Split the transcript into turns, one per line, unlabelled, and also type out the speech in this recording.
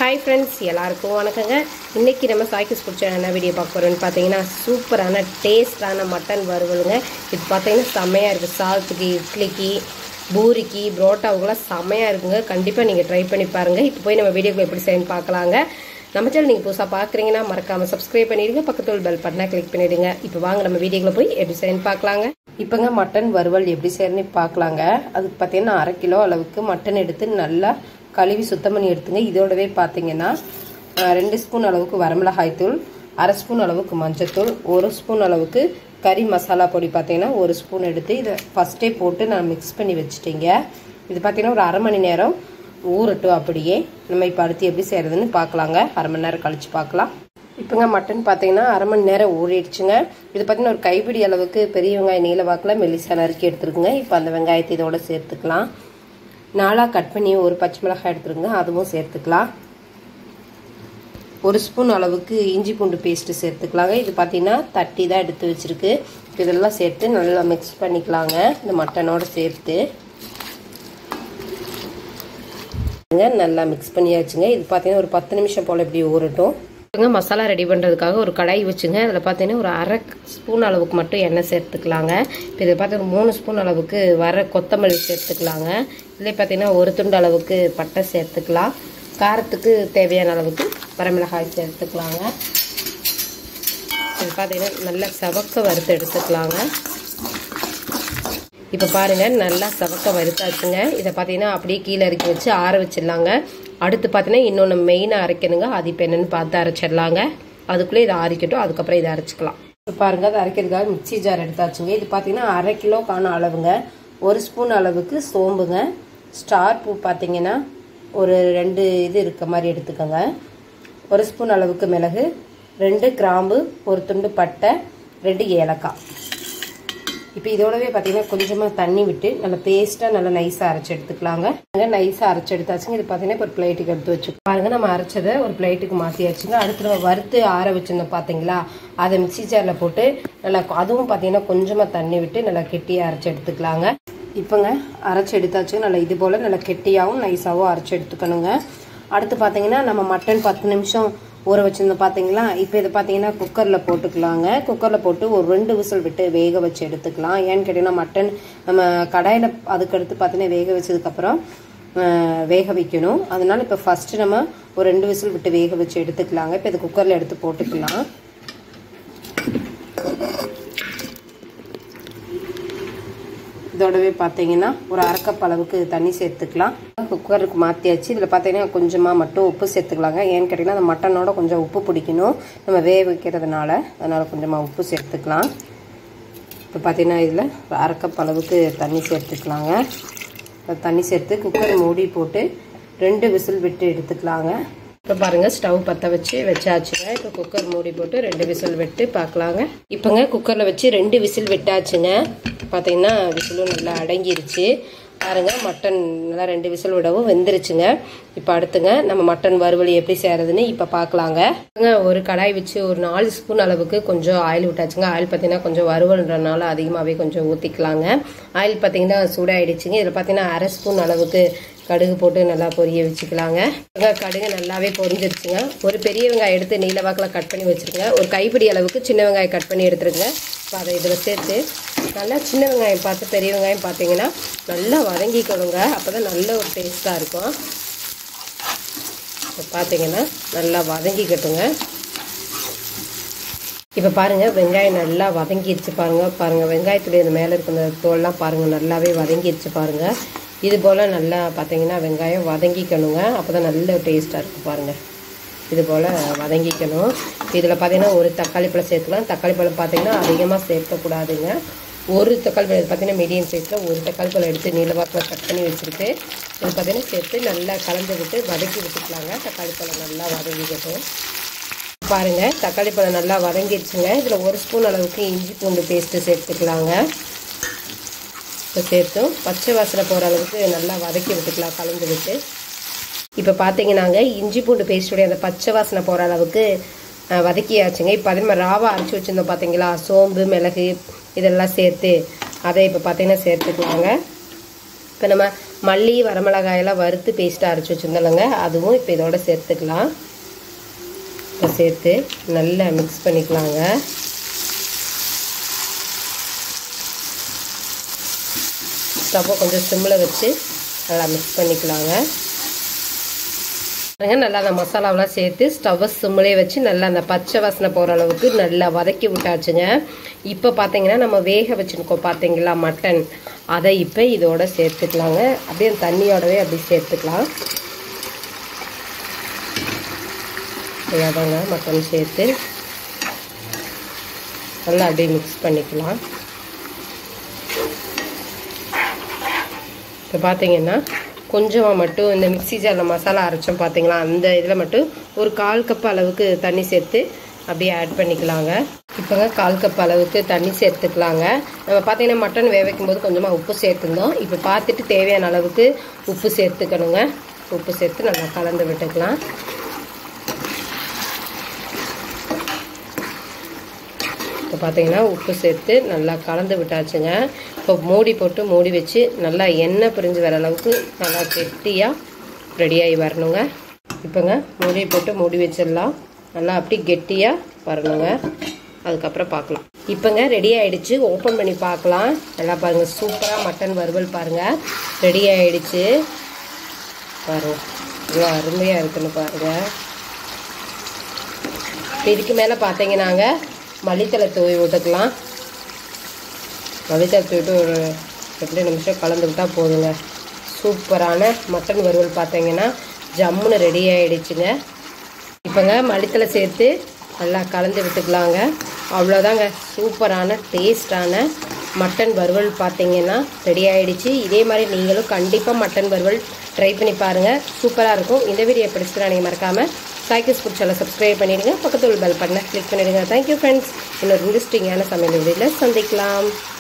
hi friends எல்லாருக்கும் வணக்கங்க இன்றைக்கி நம்ம சாய்க்கிஸ் பிடிச்ச என்ன வீடியோ பார்க்க போகிறோம்னு பார்த்தீங்கன்னா சூப்பரான டேஸ்டான மட்டன் வறுவலுங்க இது பார்த்தீங்கன்னா செம்மையாக இருக்குது சாதத்துக்கு இட்லிக்கு பூரிக்கு புரோட்டாவுக்குலாம் செம்மையாக இருக்குங்க கண்டிப்பாக நீங்கள் ட்ரை பண்ணி பாருங்கள் இப்போ போய் நம்ம வீடியோக்குள்ள எப்படி செய்யணும் பார்க்கலாங்க நம்ம சேனல் நீங்கள் புதுசாக பார்க்குறீங்கன்னா மறக்காமல் சப்ஸ்கிரைப் பண்ணிடுங்க பக்கத்தில் பெல் பட்டனை கிளிக் பண்ணிவிடுங்க இப்போ வாங்க நம்ம வீடியோக்குள்ள போய் எப்படி செய்யணும் பார்க்கலாங்க இப்போங்க மட்டன் வறுவல் எப்படி செய்யணும்னு பார்க்கலாங்க அதுக்கு பார்த்தீங்கன்னா அரை கிலோ அளவுக்கு மட்டன் எடுத்து நல்லா கழுவி சுத்தம் பண்ணி எடுத்துங்க இதோடவே பார்த்தீங்கன்னா அஹ், ரெண்டு ஸ்பூன் அளவுக்கு வரமிளகாய் தூள் அரை ஸ்பூன் அளவுக்கு மஞ்சத்தூள் ஒரு ஸ்பூன் அளவுக்கு கறி மசாலா பொடி பார்த்தீங்கன்னா ஒரு ஸ்பூன் எடுத்து இதை ஃபஸ்ட்டே போட்டு நான் மிக்ஸ் பண்ணி வச்சுட்டேங்க இது பார்த்தீங்கன்னா ஒரு அரை மணி நேரம் ஊறட்டும் அப்படியே நம்ம இப்போ அடுத்து எப்படி செய்கிறதுன்னு பார்க்கலாங்க அரை மணி நேரம் கழித்து பார்க்கலாம் இப்போங்க மட்டன் பார்த்தீங்கன்னா அரை மணி நேரம் ஊறிடுச்சுங்க இது பார்த்தீங்கன்னா ஒரு கைப்பிடி அளவுக்கு பெரிய வெங்காயம் நீல வாக்கில் மெல்லிசா நறுக்கி எடுத்துருக்குங்க இப்போ அந்த வெங்காயத்தை இதோட சேர்த்துக்கலாம் நாலாக கட் பண்ணி ஒரு பச்சை மிளகாய் எடுத்துருங்க அதுவும் சேர்த்துக்கலாம் ஒரு ஸ்பூன் அளவுக்கு இஞ்சி பூண்டு பேஸ்ட்டு சேர்த்துக்கலாங்க இது பார்த்தீங்கன்னா தட்டி தான் எடுத்து வச்சுருக்கு இதெல்லாம் சேர்த்து நல்லா மிக்ஸ் பண்ணிக்கலாங்க இந்த மட்டனோட சேர்த்து நல்லா மிக்ஸ் பண்ணியாச்சுங்க இது பார்த்தீங்கன்னா ஒரு பத்து நிமிஷம் போல் இப்படி ஊறட்டும் மசாலா ரெடி பண்ணுறதுக்காக ஒரு கடாய் வச்சுங்க அதில் பார்த்தீங்கன்னா ஒரு அரை ஸ்பூன் அளவுக்கு மட்டும் எண்ணெய் சேர்த்துக்கலாங்க இப்போ இதில் பார்த்தீங்கன்னா மூணு ஸ்பூன் அளவுக்கு வர கொத்தமல்லி சேர்த்துக்கலாங்க இதில் பார்த்தீங்கன்னா ஒரு துண்டு அளவுக்கு பட்டை சேர்த்துக்கலாம் காரத்துக்கு தேவையான அளவுக்கு வரமிளகாய் சேர்த்துக்கலாங்க இது பார்த்தீங்கன்னா நல்லா சவக்க வறுத்து எடுத்துக்கலாங்க இப்போ பாருங்கள் நல்லா சவக்க வறுத்தாச்சுங்க இதை பார்த்தீங்கன்னா அப்படியே கீழே இறக்கி வச்சு ஆற வச்சிடலாங்க அடுத்து பார்த்தீங்கன்னா இன்னொன்று மெயினாக அரைக்கணுங்க அது இப்போ என்னென்னு பார்த்து அரைச்சிடலாங்க அதுக்குள்ளே இதை ஆறிக்கட்டும் அதுக்கப்புறம் இதை அரைச்சிக்கலாம் இப்போ பாருங்கள் அதை அரைக்கிறதுக்காக மிக்சி ஜார் எடுத்தாச்சுங்க இது பார்த்தீங்கன்னா அரை கிலோக்கான அளவுங்க ஒரு ஸ்பூன் அளவுக்கு சோம்புங்க ஸ்டார் பூ பார்த்தீங்கன்னா ஒரு ரெண்டு இது இருக்க மாதிரி எடுத்துக்கோங்க ஒரு ஸ்பூன் அளவுக்கு மிளகு ரெண்டு கிராம்பு ஒரு துண்டு பட்டை ரெண்டு ஏலக்காய் இப்போ இதோடவே பார்த்தீங்கன்னா கொஞ்சமாக தண்ணி விட்டு நல்லா பேஸ்ட்டாக நல்லா நைஸாக அரைச்சி எடுத்துக்கலாங்க நைஸாக அரைச்சி எடுத்தாச்சுங்க இது பார்த்தீங்கன்னா இப்போ ஒரு பிளேட்டுக்கு எடுத்து வச்சு பாருங்க நம்ம அரைச்சதை ஒரு பிளேட்டுக்கு மாற்றியாச்சுங்க அடுத்து நம்ம வறுத்து ஆற வச்சிருந்தோம் பார்த்தீங்களா அதை மிக்சி ஜாரில் போட்டு நல்லா அதுவும் பார்த்தீங்கன்னா கொஞ்சமாக தண்ணி விட்டு நல்லா கெட்டியாக அரைச்சி எடுத்துக்கலாங்க இப்போங்க அரைச்சி எடுத்தாச்சு நல்லா இது போல் நல்லா கெட்டியாகவும் நைஸாகவும் அரைச்சி எடுத்துக்கணுங்க அடுத்து பார்த்தீங்கன்னா நம்ம மட்டன் பத்து நிமிஷம் ஊற வச்சுருந்தோம் பார்த்தீங்களா இப்போ இதை பார்த்தீங்கன்னா குக்கரில் போட்டுக்கலாங்க குக்கரில் போட்டு ஒரு ரெண்டு விசில் விட்டு வேக வச்சு எடுத்துக்கலாம் ஏன்னு கேட்டிங்கன்னா மட்டன் நம்ம கடாயில் அதுக்கடுத்து பார்த்தீங்கன்னா வேக வச்சதுக்கப்புறம் வேக வைக்கணும் அதனால இப்போ ஃபஸ்ட்டு நம்ம ஒரு ரெண்டு விசில் விட்டு வேக வச்சு எடுத்துக்கலாங்க இப்போ இது குக்கரில் எடுத்து போட்டுக்கலாம் இதோடவே பார்த்தீங்கன்னா ஒரு அரைக்கப் அளவுக்கு தண்ணி சேர்த்துக்கலாம் குக்கருக்கு மாற்றியாச்சு இதில் பார்த்தீங்கன்னா கொஞ்சமாக மட்டும் உப்பு சேர்த்துக்கலாங்க ஏன்னு கேட்டிங்கன்னா அந்த மட்டனோட கொஞ்சம் உப்பு பிடிக்கணும் நம்ம வேக வைக்கிறதுனால அதனால் கொஞ்சமாக உப்பு சேர்த்துக்கலாம் இப்போ பார்த்தீங்கன்னா இதில் ஒரு அரைக்கப் அளவுக்கு தண்ணி சேர்த்துக்கலாங்க தண்ணி சேர்த்து குக்கர் மூடி போட்டு ரெண்டு விசில் விட்டு எடுத்துக்கலாங்க இப்போ பாருங்க ஸ்டவ் பற்ற வச்சு வச்சாச்சுங்க இப்போ குக்கர் மூடி போட்டு ரெண்டு விசில் விட்டு பார்க்கலாங்க இப்போங்க குக்கரில் வச்சு ரெண்டு விசில் விட்டாச்சுங்க பார்த்தீங்கன்னா விசிலும் நல்லா அடங்கிருச்சு பாருங்க மட்டன் நல்லா ரெண்டு விசில் விடவும் வெந்துருச்சுங்க இப்போ அடுத்துங்க நம்ம மட்டன் வறுவல் எப்படி செய்யறதுன்னு இப்போ பார்க்கலாங்க ஒரு கடாய் வச்சு ஒரு நாலு ஸ்பூன் அளவுக்கு கொஞ்சம் ஆயில் விட்டாச்சுங்க ஆயில் பார்த்தீங்கன்னா கொஞ்சம் வறுவல்ன்றனால அதிகமாகவே கொஞ்சம் ஊற்றிக்கலாங்க ஆயில் பார்த்தீங்கன்னா சூடாயிடுச்சுங்க இதில் பார்த்தீங்கன்னா அரை ஸ்பூன் அளவுக்கு கடுகு போட்டு நல்லா பொரிய வச்சுக்கலாங்க கடுகு நல்லாவே பொரிஞ்சிருச்சுங்க ஒரு பெரிய வெங்காயம் எடுத்து நீல வாக்கில் கட் பண்ணி வச்சுருங்க ஒரு கைப்பிடி அளவுக்கு சின்ன வெங்காயம் கட் பண்ணி எடுத்துருங்க இப்போ அதை இதில் சேர்த்து நல்லா சின்ன வெங்காயம் பார்த்து பெரிய வெங்காயம் பார்த்தீங்கன்னா நல்லா வதங்கிக்கணுங்க அப்போ தான் நல்ல ஒரு டேஸ்ட்டாக இருக்கும் இப்போ பார்த்தீங்கன்னா நல்லா வதங்கிக்கட்டுங்க இப்போ பாருங்கள் வெங்காயம் நல்லா வதங்கிடுச்சு பாருங்கள் பாருங்கள் வெங்காயத்துடைய இந்த மேலே இருக்க இந்த தோல்லாம் பாருங்கள் நல்லாவே வதங்கிடுச்சு பாருங்கள் இது போல் நல்லா பார்த்தீங்கன்னா வெங்காயம் வதங்கிக்கணுங்க அப்போ தான் நல்ல டேஸ்ட்டாக இருக்கும் பாருங்கள் இது போல் வதங்கிக்கணும் இதில் பார்த்தீங்கன்னா ஒரு தக்காளி பழம் சேர்த்துக்கலாம் தக்காளி பழம் பார்த்தீங்கன்னா அதிகமாக சேர்க்கக்கூடாதுங்க ஒரு தக்காளி பழம் பார்த்தீங்கன்னா மீடியம் சைஸில் ஒரு தக்காளி பழம் எடுத்து நீளவாக்கில் கட் பண்ணி வச்சுருக்கு இது பார்த்தீங்கன்னா சேர்த்து நல்லா கலந்து விட்டு வதக்கி விட்டுக்கலாங்க தக்காளி பழம் நல்லா வதங்கிக்கட்டும் பாருங்கள் தக்காளி பழம் நல்லா வதங்கிடுச்சுங்க இதில் ஒரு ஸ்பூன் அளவுக்கு இஞ்சி பூண்டு பேஸ்ட்டு சேர்த்துக்கலாங்க இப்போ சேர்த்தும் பச்சை வாசனை போகிற அளவுக்கு நல்லா வதக்கி விட்டுக்கலாம் கலந்து விட்டு இப்போ பார்த்தீங்கன்னாங்க இஞ்சி பூண்டு பேஸ்ட்டுடைய அந்த பச்சை வாசனை போகிற அளவுக்கு வதக்கியாச்சுங்க இப்போ அதே மாதிரி ராவா அரைச்சி வச்சுருந்தோம் பார்த்தீங்களா சோம்பு மிளகு இதெல்லாம் சேர்த்து அதை இப்போ பார்த்தீங்கன்னா சேர்த்துக்கலாங்க இப்போ நம்ம மல்லி வரமிளகாயெல்லாம் வறுத்து பேஸ்ட்டாக அரைச்சி வச்சுருந்தோம்லங்க அதுவும் இப்போ இதோட சேர்த்துக்கலாம் இப்போ சேர்த்து நல்லா மிக்ஸ் பண்ணிக்கலாங்க ஸ்டவ்வை கொஞ்சம் சிம்மில் வச்சு நல்லா மிக்ஸ் பண்ணிக்கலாங்க நல்லா அந்த மசாலாவெலாம் சேர்த்து ஸ்டவ்வை சிம்மிலே வச்சு நல்லா அந்த பச்சை வாசனை போகிற அளவுக்கு நல்லா வதக்கி விட்டாச்சுங்க இப்போ பார்த்தீங்கன்னா நம்ம வேக வச்சுருக்கோம் பார்த்தீங்களா மட்டன் அதை இப்போ இதோட சேர்த்துக்கலாங்க அப்படியே தண்ணியோடவே அப்படி சேர்த்துக்கலாம் அதாங்க மட்டன் சேர்த்து நல்லா அப்படியே மிக்ஸ் பண்ணிக்கலாம் இப்போ பார்த்தீங்கன்னா கொஞ்சமாக மட்டும் இந்த மிக்சி ஜாரில் மசாலா அரைச்சோம் பார்த்தீங்களா அந்த இதில் மட்டும் ஒரு கால் கப் அளவுக்கு தண்ணி சேர்த்து அப்படியே ஆட் பண்ணிக்கலாங்க இப்போங்க கால் கப் அளவுக்கு தண்ணி சேர்த்துக்கலாங்க நம்ம பார்த்தீங்கன்னா மட்டன் வேக வைக்கும்போது கொஞ்சமாக உப்பு சேர்த்துருந்தோம் இப்போ பார்த்துட்டு தேவையான அளவுக்கு உப்பு சேர்த்துக்கணுங்க உப்பு சேர்த்து நல்லா கலந்து விட்டுக்கலாம் இப்போ பார்த்தீங்கன்னா உப்பு சேர்த்து நல்லா கலந்து விட்டாச்சுங்க இப்போ மூடி போட்டு மூடி வச்சு நல்லா எண்ணெய் பிரிஞ்சு வர அளவுக்கு நல்லா கெட்டியாக ரெடியாகி வரணுங்க இப்போங்க மூடி போட்டு மூடி வச்சிடலாம் நல்லா அப்படி கெட்டியாக வரணுங்க அதுக்கப்புறம் பார்க்கலாம் இப்போங்க ரெடி ஆகிடுச்சு ஓப்பன் பண்ணி பார்க்கலாம் நல்லா பாருங்கள் சூப்பராக மட்டன் வறுவல் பாருங்கள் ரெடி ஆகிடுச்சு பாருங்க இவ்வளோ அருமையாக இருக்குன்னு பாருங்கள் இதுக்கு மேலே பார்த்தீங்கன்னாங்க மல்லித்தலை தூவி விட்டுக்கலாம் மல்லித்தலை தூவிட்டு ஒரு ரெண்டு நிமிஷம் கலந்து விட்டால் போதுங்க சூப்பரான மட்டன் வறுவல் பார்த்தீங்கன்னா ஜம்முன்னு ரெடி ஆகிடுச்சுங்க இப்போங்க மல்லித்தலை சேர்த்து நல்லா கலந்து விட்டுக்கலாங்க அவ்வளோதாங்க சூப்பரான டேஸ்டான மட்டன் வறுவல் பார்த்தீங்கன்னா ரெடி ஆகிடுச்சு இதே மாதிரி நீங்களும் கண்டிப்பாக மட்டன் வறுவல் ட்ரை பண்ணி பாருங்கள் சூப்பராக இருக்கும் இந்த வீடியோ பிடிச்சிட்டு நீங்கள் மறக்காமல் சாய்க்கிஸ் பிடிச்சால சப்ஸ்கிரைப் பண்ணிவிடுங்க பக்கத்தில் பெல் பட்டனை கிளிக் பண்ணிவிடுங்க தேங்க்யூ ஃப்ரெண்ட்ஸ் இன்னொரு இன்ட்ரெஸ்டிங்கான சமையல் வீடியோவில் சந்திக்கலாம்